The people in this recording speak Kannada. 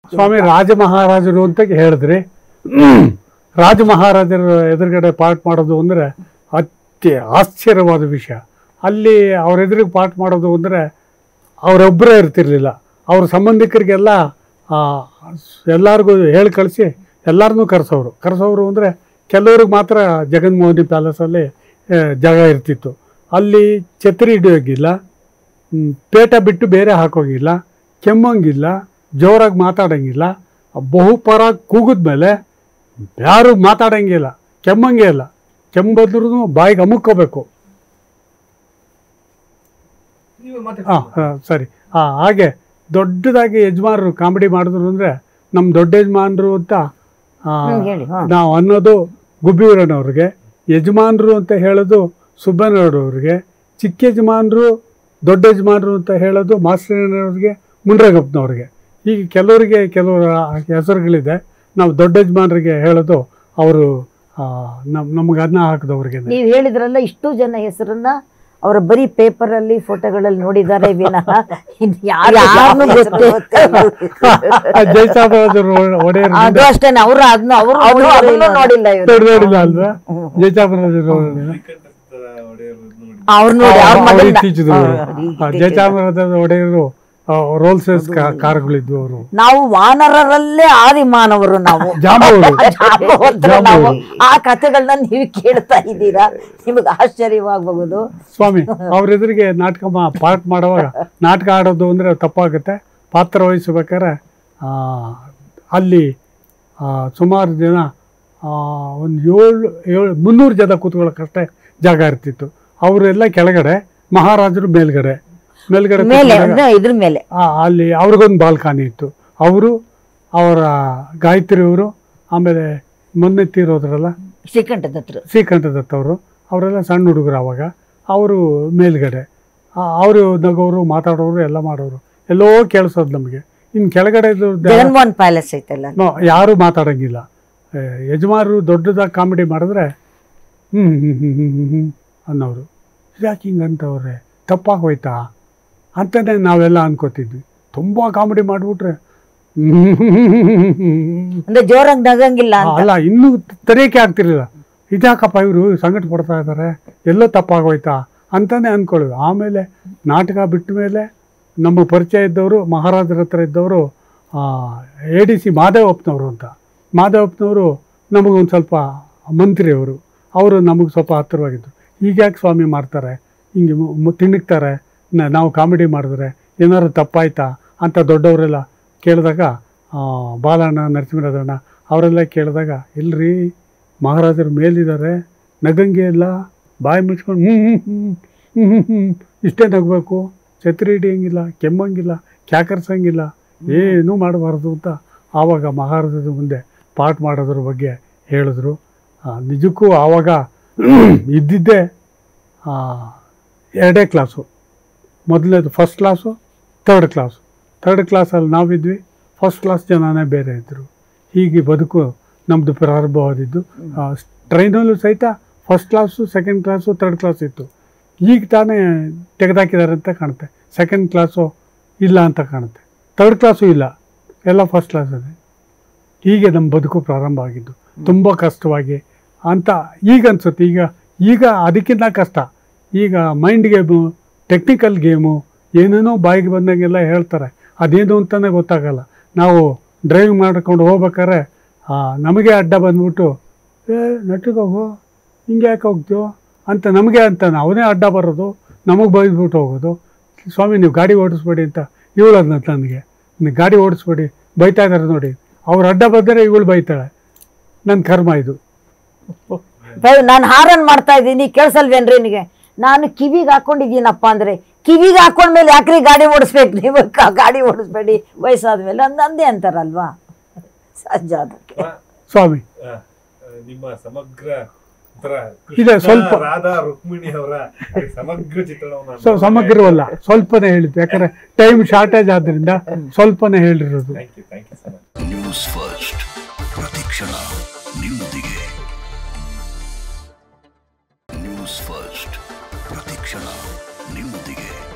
ಸ್ವಾಮಿ ರಾಜ ಮಹಾರಾಜರು ಅಂತ ಹೇಳಿದ್ರಿ ರಾಜ ಮಹಾರಾಜರ ಎದುರುಗಡೆ ಪಾಠ ಮಾಡೋದು ಅಂದರೆ ಅತ್ಯ ಆಶ್ಚರ್ಯವಾದ ವಿಷಯ ಅಲ್ಲಿ ಅವ್ರ ಎದುರಿಗೆ ಪಾಠ ಮಾಡೋದು ಅಂದರೆ ಅವರೊಬ್ಬರೇ ಇರ್ತಿರ್ಲಿಲ್ಲ ಅವ್ರ ಸಂಬಂಧಿಕರಿಗೆಲ್ಲ ಆ, ಎಲ್ಲರಿಗೂ ಹೇಳಿ ಕಳಿಸಿ ಎಲ್ಲರನ್ನೂ ಕರೆಸೋರು ಕರೆಸೋರು ಅಂದರೆ ಕೆಲವ್ರಿಗೆ ಮಾತ್ರ ಜಗನ್ಮೋಹಿನಿ ಪ್ಯಾಲೇಸಲ್ಲಿ ಆ, ಜಾಗ ಇರ್ತಿತ್ತು ಅಲ್ಲಿ ಛತ್ರಿ ಹಿಡಿಯೋಗಿಲ್ಲ ಹ್ಮ್, ಪೇಟ ಬಿಟ್ಟು ಬೇರೆ ಹಾಕೋಗಿಲ್ಲ ಕೆಮ್ಮಂಗಿಲ್ಲ ಜೋರಾಗಿ ಮಾತಾಡಂಗಿಲ್ಲ ಬಹುಪರ ಕೂಗಿದ್ಮೇಲೆ ಯಾರು ಮಾತಾಡಂಗಿಲ್ಲ ಕೆಮ್ಮಂಗೆ ಇಲ್ಲ ಕೆಮ್ಮಂದ್ರೂ ಬಾಯಿಗೆ ಅಮುಕ್ಕೋಬೇಕು ನೀವು ಮತ್ತೆ ಹಾಂ ಸರಿ ಹಾಂ ಹಾಗೆ ದೊಡ್ಡದಾಗಿ ಯಜಮಾನರು ಕಾಮಿಡಿ ಮಾಡಿದ್ರು ಅಂದರೆ ನಮ್ಮ ದೊಡ್ಡ ಯಜಮಾನರು ಅಂತ ಆ, ಹ್ಮ್, ಹೇಳಿ, ಹಾ. ನಾವು ಅನ್ನೋದು ಗುಬ್ಬಿವರನವ್ರಿಗೆ ಯಜಮಾನರು ಅಂತ ಹೇಳೋದು ಸುಬ್ಬನವ್ರವ್ರಿಗೆ ಚಿಕ್ಕ ಯಜಮಾನರು ದೊಡ್ಡ ಯಜಮಾನರು ಅಂತ ಹೇಳೋದು ಮಾಸ್ಟರ್ನವ್ರಿಗೆ ಮುಂಡ್ರಗಪ್ಪನವ್ರಿಗೆ ಹೀಗೆ ಕೆಲವರಿಗೆ ಕೆಲವರ ಹೆಸರುಗಳಿದೆ ನಾವು ದೊಡ್ಡ ಯಜಮಾನರಿಗೆ ಹೇಳೋದು ಅವರು ನಮ್ಮ ನಮ್ಗೆ ಅನ್ನ ಹಾಕಿದವ್ರಿಗೆ ನೀವ್ ಹೇಳಿದ್ರಲ್ಲ ಇಷ್ಟು ಜನ ಹೆಸರನ್ನ ಅವರ ಬರೀ ಪೇಪರ್ ಅಲ್ಲಿ ಫೋಟೋಗಳಲ್ಲಿ ನೋಡಿದ್ದಾರೆ ವಿನಃ ಇನ್ ಯಾರು ಯಾರನ್ನೂ ಗೊತ್ತಿಲ್ಲ. ಜಯಚಾಮರಾಜರು ಒಡೆಯರ್ ಅದು ಅಷ್ಟೇನೆ ಅವ್ರು ಅದನ್ನ ಅವರು ನೋಡಿಲ್ಲ ಇವ್ರು ದೊಡ್ಡ ನೋಡಿಲ್ಲ ಅಲ್ವಾ ಜಯಚಾಮರಾಜರು ಶ್ರೀಕಂಠ ಒಡೆಯರ್ ನೋಡಿ ಅವ್ರು ನೋಡಿ ಅವ್ರ ಮಗನ್ನ ಇತ್ತೀಚಿದ್ರು ಜಯಚಾಮರಾಜ ಒಡೆಯರು ರೋಲ್ಸ್ ರೇಸ್ ಕಾರ್ಗಳಿದ್ವು ಅವರು ನಾವು ವಾನರರಲ್ಲೇ ಆದಿ ಮಾನವರು ನಾವು ಜಾಂಬವರು ಜಾಂಬವಂತರು ನಾವು ಆ ಕಥೆಗಳನ್ನ ನೀವು ಕೇಳ್ತಾ ಇದ್ದೀರಾ ನಿಮಗೆ ಆಶ್ಚರ್ಯವಾಗಬಹುದು ಸ್ವಾಮಿ ಅವ್ರ ಎದುರಿಗೆ ನಾಟಕ ಮಾ- ಪಾಠ ಮಾಡುವಾಗ ನಾಟಕ ಆಡೋದು ಅಂದರೆ ತಪ್ಪಾಗುತ್ತೆ ಪಾತ್ರ ವಹಿಸ್ಬೇಕಾದ್ರೆ ಆ, ಅಲ್ಲಿ ಆ, ಸುಮಾರು ಜನ ಒಂದು ಏಳು ಏಳು ಮುನ್ನೂರು ಜನ ಕೂತ್ಕೊಳ್ಳೋಕ್ಕಷ್ಟೇ ಜಾಗ ಇರ್ತಿತ್ತು ಅವರೆಲ್ಲ ಕೆಳಗಡೆ ಮಹಾರಾಜರು ಮೇಲ್ಗಡೆ ಮೇಲ್ಗಡೆ ಮೇಲೆ ಕೂತ್ಕೊಂಡಾಗ- ಅಂದ್ರೆ ಇದ್ರ ಮೇಲೆ ಆ, ಅಲ್ಲಿ ಅವ್ರಿಗೊಂದು ಬಾಲ್ಕನಿ ಇತ್ತು ಅವರು ಅವರ ಗಾಯತ್ರಿ ಅವರು ಆಮೇಲೆ ಮೊನ್ನೆ ತೀರೋದ್ರಲ್ಲ ಶ್ರೀಕಂಠದ ಹತ್ರ ಶ್ರೀಕಂಠ ದತ್ತ ಅವರು ಅವರೆಲ್ಲ ಸಣ್ಣ ಹುಡುಗರು ಅವಾಗ ಅವರು ಮೇಲ್ಗಡೆ ಅವರು ನಗೋರು ಮಾತಾಡೋರು ಎಲ್ಲ ಮಾಡೋರು ಎಲ್ಲೋ ಕೇಳಿಸೋದು ನಮಗೆ ಇನ್ನು ಕೆಳಗಡೆ ಜಗನ್ಮೋಹನ್ ಪ್ಯಾಲೇಸ್ ಐತಲ್ಲ ಯಾರು ಮಾತಾಡಂಗಿಲ್ಲ ಏ, ಯಜಮಾನರು ದೊಡ್ಡದಾಗಿ ಕಾಮಿಡಿ ಮಾಡಿದ್ರೆ ಹ್ಞೂ ಹ್ಞೂ ಹ್ಞೂ ಹ್ಞೂ ಹ್ಞೂ ಹ್ಞೂ ಅನ್ನೋರು ಯಾಕೆ ಹಿಂಗೆ ಅಂತವ್ರೆ ತಪ್ಪಾಗೋಯ್ತಾ ಅಂತಲೇ ನಾವೆಲ್ಲ ಅನ್ಕೋತಿದ್ವಿ ತುಂಬ ಕಾಮಿಡಿ ಮಾಡಿಬಿಟ್ರೆ ಅಂದ್ರೆ ಜೋರಾಗಿ ನಗಂಗಿಲ್ಲ ಅಂತ ಅಲ್ಲ ಇನ್ನೂ ತಡೆಯೋಕೆ ಆಗ್ತಿರ್ಲಿಲ್ಲ ಇದ್ಯಾಕಪ್ಪ ಇವರು ಸಂಕಟ ಪಡ್ತಾ ಇದ್ದಾರೆ ಎಲ್ಲೋ ತಪ್ಪಾಗೋಯ್ತಾ ಅಂತಾನೆ ಅನ್ಕೊಳ್ಳಿ ಆಮೇಲೆ ನಾಟಕ ಬಿಟ್ಟ ಮೇಲೆ ನಮ್ಮ ಪರಿಚಯ ಇದ್ದವರು ಮಹಾರಾಜರ ಹತ್ರ ಇದ್ದವರು ಎ ಡಿ ಸಿ ಮಾದೇವಪ್ಪನವರು ಅಂತ ಮಾದೇವಪ್ಪನವರು ನಮಗೊಂದು ಸ್ವಲ್ಪ ಮಂತ್ರಿ ಅವರು ಅವರು ನಮಗೆ ಸ್ವಲ್ಪ ಹತ್ತಿರವಾಗಿದ್ದರು ಹೀಗ್ಯಾಕೆ ಸ್ವಾಮಿ ಮಾಡ್ತಾರೆ ಹಿಂಗೆ ಮು- ಮು- ತಿಣುಕ್ತಾರೆ ನ- ನಾವು ಕಾಮಿಡಿ ಮಾಡಿದ್ರೆ ಏನಾದ್ರು ತಪ್ಪಾಯ್ತಾ ಅಂತ ದೊಡ್ಡವರೆಲ್ಲ ಕೇಳಿದಾಗ ಆ, ಬಾಲಣ್ಣ ನರಸಿಂಹರಾಜಣ್ಣ ಅವರೆಲ್ಲ ಕೇಳಿದಾಗ ಇಲ್ರಿ ಮಹಾರಾಜರು ಮೇಲಿದ್ದಾರೆ ನಗಂಗೆ ಇಲ್ಲ ಬಾಯಿ ಮುಚ್ಕೊಂಡು ಹ್ಞೂ ಹ್ಞೂ ಹ್ಞೂ ಹ್ಞೂ ಹ್ಞೂ ಇಷ್ಟೇ ನಗಬೇಕು ಛತ್ರಿ ಹಿಡಿಯಂಗಿಲ್ಲ ಕೆಮ್ಮಂಗಿಲ್ಲ ಕ್ಯಾಕರ್ಸಂಗಿಲ್ಲ ಏನೂ ಮಾಡಬಾರ್ದು ಅಂತ ಆವಾಗ ಮಹಾರಾಜರ ಮುಂದೆ ಪಾಠ ಮಾಡೋದ್ರ ಬಗ್ಗೆ ಹೇಳಿದ್ರು ಆ, ನಿಜಕ್ಕೂ ಆವಾಗ ಇದ್ದಿದ್ದೇ ಆ, ಎರಡೇ ಕ್ಲಾಸು ಮೊದಲನೇದು first class third class third ಕ್ಲಾಸಲ್ಲಿ ನಾವಿದ್ವಿ ಫಸ್ಟ್ ಕ್ಲಾಸ್ ಜನನೇ ಬೇರೆ ಇದ್ದರು ಹೀಗೆ ಬದುಕು ನಮ್ಮದು ಪ್ರಾರಂಭವಾದಿದ್ದು ಆ, ಟ್ರೈನಲ್ಲೂ ಸಹಿತ first class second class third class ಇತ್ತು ಈಗ ತಾನೇ ತೆಗೆದಾಕಿದ್ದಾರೆ ಅಂತ ಕಾಣುತ್ತೆ ಸೆಕೆಂಡ್ ಕ್ಲಾಸು ಇಲ್ಲ ಅಂತ ಕಾಣುತ್ತೆ ತರ್ಡ್ ಕ್ಲಾಸು ಇಲ್ಲ ಎಲ್ಲ ಫಸ್ಟ್ ಕ್ಲಾಸಲ್ಲಿ ಹೀಗೆ ನಮ್ಮ ಬದುಕು ಪ್ರಾರಂಭ ಆಗಿದ್ದು ತುಂಬ ಕಷ್ಟವಾಗಿ ಅಂತ ಈಗ ಅನ್ಸುತ್ತೆ ಈಗ ಈಗ ಅದಕ್ಕಿಂತ ಕಷ್ಟ ಈಗ ಮೈಂಡ್ ಗೇಮು ಟೆಕ್ನಿಕಲ್ ಗೇಮು ಏನೇನೋ ಬಾಯಿಗೆ ಬಂದಂಗೆಲ್ಲ ಹೇಳ್ತಾರೆ ಅದೇನು ಅಂತಲೇ ಗೊತ್ತಾಗಲ್ಲ ನಾವು ಡ್ರೈವಿಂಗ್ ಮಾಡ್ಕೊಂಡು ಹೋಗ್ಬೇಕಾದ್ರೆ ಆ, ನಮಗೆ ಅಡ್ಡ ಬಂದ್ಬಿಟ್ಟು ಏ ನಟ್ಟಿಗೆ ಹೋಗು ಹಿಂಗೆ ಯಾಕೆ ಹೋಗ್ತೀವೋ ಅಂತ ನಮಗೆ ಅಂತ ಅವನೇ ಅಡ್ಡ ಬರೋದು ನಮಗೆ ಬೈದ್ಬಿಟ್ಟು ಹೋಗೋದು ಸ್ವಾಮಿ ನೀವು ಗಾಡಿ ಓಡಿಸ್ಬೇಡಿ ಅಂತ ಇವಳದ್ ನನಗೆ ನೀವು ಗಾಡಿ ಓಡಿಸ್ಬೇಡಿ ಬೈತಾ ಇದ್ದಾರೆ ನೋಡಿ ಅವ್ರು ಅಡ್ಡ ಬಂದರೆ ಇವಳು ಬೈತಾಳೆ ನನ್ನ ಕರ್ಮ ಇದು ನಾನು ಹಾರನ್ ಮಾಡ್ತಾ ಇದ್ದೀನಿ ಕೇಳಿಸಲ್ವೇನ್ರಿ ನಿನಗೆ ನಾನು ಕಿವಿಗೆ ಹಾಕೊಂಡಿದ್ದೀನಪ್ಪ ಅಂದ್ರೆ ಕಿವಿಗೆ ಹಾಕೊಂಡ್ಮೇಲೆ ಯಾಕ್ರಿ ಗಾಡಿ ಓಡಿಸ್ಬೇಕು ನೀವು ಕ- ಗಾಡಿ ಓಡಿಸ್ಬೇಡಿ ವಯಸ್ಸಾದ್ಮೇಲೆ ಅಂದ್ ಅಂದೇ ಅಂತಾರಲ್ವಾ ಸಹಜ ಅದಕ್ಕೆ ಸ್ವಾಮಿ ಆ, ನಿಮ್ಮ ಸಮಗ್ರ ಒಂಥರ ಇದೆ, ಕೃಷ್ಣ, ಸ್ವಲ್ಪ. ರಾಧಾ ರುಕ್ಮಿಣಿ ಅವರ ಸಮಗ್ರ ಚಿತ್ರಣವನ್ನು ಸೊ ಸಮಗ್ರವಲ್ಲ ಸ್ವಲ್ಪನೇ ಹೇಳಿದ್ದು ಯಾಕಂದ್ರೆ ಟೈಮ್ ಶಾರ್ಟೇಜ್ ಆದ್ರಿಂದ ಸ್ವಲ್ಪನೇ ಹೇಳಿರೋದು thank you thank you so much News First ಪ್ರತಿಕ್ಷಣ ನಿಮ್ಮೊಂದಿಗೆ ನ್ಯೂಸ್ ಫಸ್ಟ್ ಪ್ರತಿಕ್ಷಣ ನಿಮ್ಮೊಂದಿಗೆ